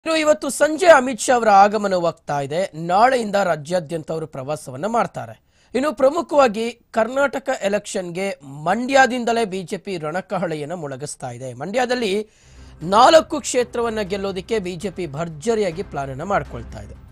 ಇನ್ನು ಇವತ್ತು ಸಂಜೆ ಅಮಿತ್ ಶಾ ಅವರ ಆಗಮನವಾಗ್ತಾ ಇದೆ ನಾಳೆಯಿಂದ ರಾಜ್ಯಾದ್ಯಂತ ಅವರು ಪ್ರವಾಸವನ್ನ ಮಾಡ್ತಾರೆ ಇನ್ನು ಪ್ರಮುಖವಾಗಿ ಕರ್ನಾಟಕ ಎಲೆಕ್ಷನ್ಗೆ ಮಂಡ್ಯದಿಂದಲೇ ಬಿಜೆಪಿ ರಣಕಹಳೆಯನ್ನು ಮೊಳಗಿಸ್ತಾ ಇದೆ ಮಂಡ್ಯದಲ್ಲಿ ನಾಲ್ಕು ಕ್ಷೇತ್ರವನ್ನ ಗೆಲ್ಲೋದಕ್ಕೆ ಬಿಜೆಪಿ ಭರ್ಜರಿಯಾಗಿ ಪ್ಲಾನ್ ಅನ್ನ ಮಾಡ್ಕೊಳ್ತಾ ಇದೆ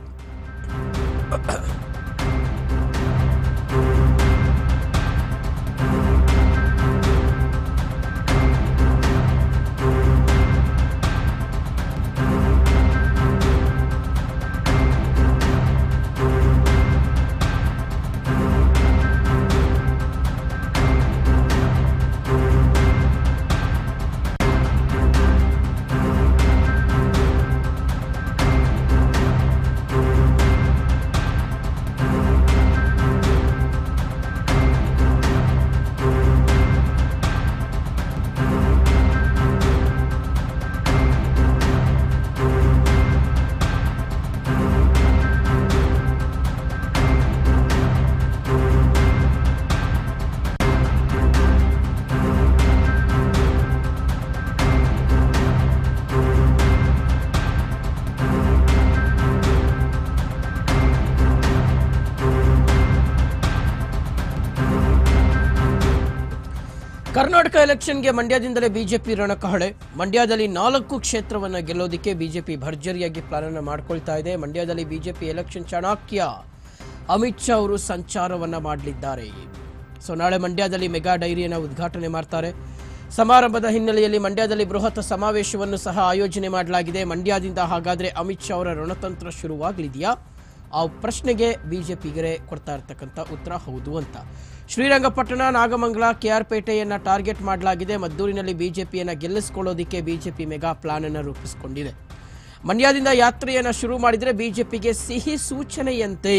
ಕರ್ನಾಟಕ ಎಲೆಕ್ಷನ್ಗೆ ಮಂಡ್ಯದಿಂದಲೇ ಬಿಜೆಪಿ ರಣಕಹಳೆ ಮಂಡ್ಯದಲ್ಲಿ ನಾಲ್ಕು ಕ್ಷೇತ್ರವನ್ನ ಗೆಲ್ಲೋದಕ್ಕೆ ಬಿಜೆಪಿ ಭರ್ಜರಿಯಾಗಿ ಪ್ಲಾನ್ ಅನ್ನ ಮಾಡ್ಕೊಳ್ತಾ ಇದೆ ಮಂಡ್ಯದಲ್ಲಿ ಬಿಜೆಪಿ ಎಲೆಕ್ಷನ್ ಚಾಣಕ್ಯ ಅಮಿತ್ ಶಾ ಅವರು ಸಂಚಾರವನ್ನ ಮಾಡಲಿದ್ದಾರೆ ಸೊ ನಾಳೆ ಮಂಡ್ಯದಲ್ಲಿ ಮೆಗಾ ಡೈರಿಯನ್ನು ಉದ್ಘಾಟನೆ ಮಾಡ್ತಾರೆ ಸಮಾರಂಭದ ಹಿನ್ನೆಲೆಯಲ್ಲಿ ಮಂಡ್ಯದಲ್ಲಿ ಬೃಹತ್ ಸಮಾವೇಶವನ್ನು ಸಹ ಆಯೋಜನೆ ಮಾಡಲಾಗಿದೆ ಮಂಡ್ಯದಿಂದ ಹಾಗಾದ್ರೆ ಅಮಿತ್ ಶಾ ಅವರ ರಣತಂತ್ರ ಶುರುವಾಗಲಿದೆಯಾ ಆ ಪ್ರಶ್ನೆಗೆ ಬಿಜೆಪಿಗರೇ ಕೊಡ್ತಾ ಇರ್ತಕ್ಕಂಥ ಉತ್ತರ ಹೌದು ಅಂತ ಶ್ರೀರಂಗಪಟ್ಟಣ ನಾಗಮಂಗಲ ಕೆಆರ್ಪೇಟೆಯನ್ನ ಟಾರ್ಗೆಟ್ ಮಾಡಲಾಗಿದೆ ಮದ್ದೂರಿನಲ್ಲಿ ಬಿಜೆಪಿಯನ್ನ ಗೆಲ್ಲಿಸಿಕೊಳ್ಳೋದಿಕ್ಕೆ ಬಿಜೆಪಿ ಮೆಗಾ ಪ್ಲಾನ್ ಅನ್ನು ರೂಪಿಸಿಕೊಂಡಿದೆ ಮಂಡ್ಯದಿಂದ ಯಾತ್ರೆಯನ್ನ ಶುರು ಮಾಡಿದ್ರೆ ಬಿಜೆಪಿಗೆ ಸಿಹಿ ಸೂಚನೆಯಂತೆ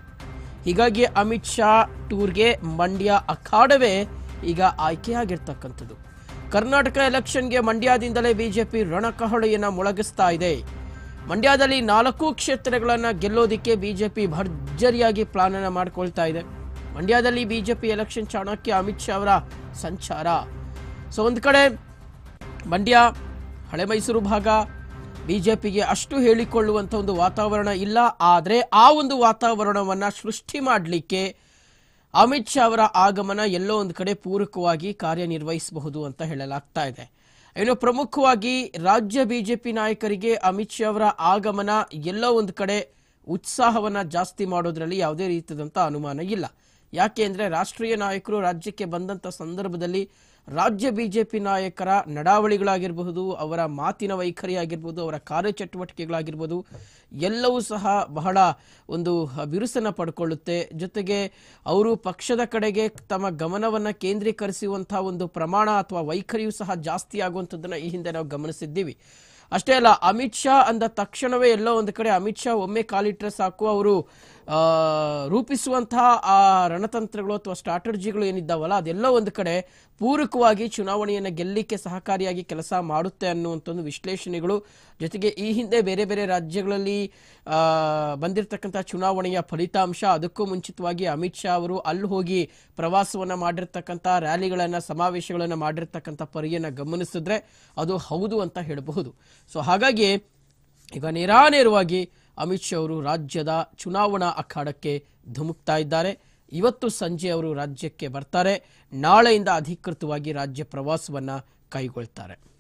ಹೀಗಾಗಿ ಅಮಿತ್ ಶಾ ಟೂರ್ಗೆ ಮಂಡ್ಯ ಅಖಾಡವೇ ಈಗ ಆಯ್ಕೆಯಾಗಿರ್ತಕ್ಕಂಥದ್ದು ಕರ್ನಾಟಕ ಎಲೆಕ್ಷನ್ಗೆ ಮಂಡ್ಯದಿಂದಲೇ ಬಿಜೆಪಿ ರಣಕಹಳೆಯನ್ನ ಮೊಳಗಿಸ್ತಾ ಇದೆ ಮಂಡ್ಯದಲ್ಲಿ ನಾಲ್ಕು ಕ್ಷೇತ್ರಗಳನ್ನ ಗೆಲ್ಲೋದಿಕ್ಕೆ ಬಿಜೆಪಿ ಭರ್ಜರಿಯಾಗಿ ಪ್ಲಾನ್ ಅನ್ನ ಮಾಡ್ಕೊಳ್ತಾ ಇದೆ ಮಂಡ್ಯದಲ್ಲಿ ಬಿಜೆಪಿ ಎಲೆಕ್ಷನ್ ಚಾಣಕ್ಯ ಅಮಿತ್ ಶಾ ಅವರ ಸಂಚಾರ ಸೊ ಒಂದು ಕಡೆ ಮಂಡ್ಯ ಹಳೆ ಮೈಸೂರು ಭಾಗ ಬಿಜೆಪಿಗೆ ಅಷ್ಟು ಹೇಳಿಕೊಳ್ಳುವಂಥ ಒಂದು ವಾತಾವರಣ ಇಲ್ಲ ಆದರೆ ಆ ಒಂದು ವಾತಾವರಣವನ್ನು ಸೃಷ್ಟಿ ಮಾಡಲಿಕ್ಕೆ ಅಮಿತ್ ಶಾ ಅವರ ಆಗಮನ ಎಲ್ಲೋ ಒಂದು ಕಡೆ ಪೂರಕವಾಗಿ ಕಾರ್ಯನಿರ್ವಹಿಸಬಹುದು ಅಂತ ಹೇಳಲಾಗ್ತಾ ಇದೆ ಇನ್ನು ಪ್ರಮುಖವಾಗಿ ರಾಜ್ಯ ಬಿಜೆಪಿ ನಾಯಕರಿಗೆ ಅಮಿತ್ ಶಾ ಅವರ ಆಗಮನ ಎಲ್ಲೋ ಒಂದು ಕಡೆ ಉತ್ಸಾಹವನ್ನ ಜಾಸ್ತಿ ಮಾಡೋದ್ರಲ್ಲಿ ಯಾವುದೇ ರೀತಿಯಾದಂಥ ಅನುಮಾನ ಇಲ್ಲ ಯಾಕೆ ಅಂದರೆ ರಾಷ್ಟ್ರೀಯ ನಾಯಕರು ರಾಜ್ಯಕ್ಕೆ ಬಂದಂಥ ಸಂದರ್ಭದಲ್ಲಿ ರಾಜ್ಯ ಬಿಜೆಪಿ ನಾಯಕರ ನಡಾವಳಿಗಳಾಗಿರಬಹುದು ಅವರ ಮಾತಿನ ವೈಖರಿ ಆಗಿರ್ಬೋದು ಅವರ ಕಾರ್ಯಚಟುವಟಿಕೆಗಳಾಗಿರ್ಬೋದು ಎಲ್ಲವೂ ಸಹ ಬಹಳ ಒಂದು ಬಿರುಸನ್ನು ಪಡ್ಕೊಳ್ಳುತ್ತೆ ಜೊತೆಗೆ ಅವರು ಪಕ್ಷದ ಕಡೆಗೆ ತಮ್ಮ ಗಮನವನ್ನು ಕೇಂದ್ರೀಕರಿಸುವಂತಹ ಒಂದು ಪ್ರಮಾಣ ಅಥವಾ ವೈಖರಿಯೂ ಸಹ ಜಾಸ್ತಿ ಆಗುವಂಥದ್ದನ್ನು ಈ ಹಿಂದೆ ನಾವು ಗಮನಿಸಿದ್ದೀವಿ ಅಷ್ಟೇ ಅಲ್ಲ ಅಮಿತ್ ಶಾ ಅಂದ ತಕ್ಷಣವೇ ಎಲ್ಲೋ ಒಂದು ಕಡೆ ಅಮಿತ್ ಶಾ ಒಮ್ಮೆ ಕಾಲಿಟ್ರೆ ಸಾಕು ಅವರು ಆ, ರೂಪಿಸುವಂತಹ ಆ ರಣತಂತ್ರಗಳು ಅಥವಾ ಸ್ಟ್ರಾಟರ್ಜಿಗಳು ಏನಿದ್ದಾವಲ್ಲ ಅದೆಲ್ಲೋ ಒಂದು ಕಡೆ ಪೂರಕವಾಗಿ ಚುನಾವಣೆಯನ್ನು ಗೆಲ್ಲಿಕ್ಕೆ ಸಹಕಾರಿಯಾಗಿ ಕೆಲಸ ಮಾಡುತ್ತೆ ಅನ್ನುವಂಥ ಒಂದು ವಿಶ್ಲೇಷಣೆಗಳು ಜೊತೆಗೆ ಈ ಹಿಂದೆ ಬೇರೆ ಬೇರೆ ರಾಜ್ಯಗಳಲ್ಲಿ ಆ, ಬಂದಿರತಕ್ಕಂಥ ಚುನಾವಣೆಯ ಫಲಿತಾಂಶ ಅದಕ್ಕೂ ಮುಂಚಿತವಾಗಿ ಅಮಿತ್ ಶಾ ಅವರು ಅಲ್ಲಿ ಹೋಗಿ ಪ್ರವಾಸವನ್ನು ಮಾಡಿರ್ತಕ್ಕಂಥ ರ್ಯಾಲಿಗಳನ್ನು ಸಮಾವೇಶಗಳನ್ನು ಮಾಡಿರ್ತಕ್ಕಂಥ ಪರಿಯನ್ನು ಗಮನಿಸಿದ್ರೆ ಅದು ಹೌದು ಅಂತ ಹೇಳಬಹುದು ಸೊ ಹಾಗಾಗಿ ಈಗ ನೇರಾನೇರವಾಗಿ ಅಮಿತ್ ಶಾ ಅವರು ರಾಜ್ಯದ ಚುನಾವಣಾ ಅಖಾಡಕ್ಕೆ ಧುಮುಕ್ತಾ ಇದ್ದಾರೆ ಇವತ್ತು ಸಂಜೆ ಅವರು ರಾಜ್ಯಕ್ಕೆ ಬರ್ತಾರೆ ನಾಳೆಯಿಂದ ಅಧಿಕೃತವಾಗಿ ರಾಜ್ಯ ಪ್ರವಾಸವನ್ನ ಕೈಗೊಳ್ತಾರೆ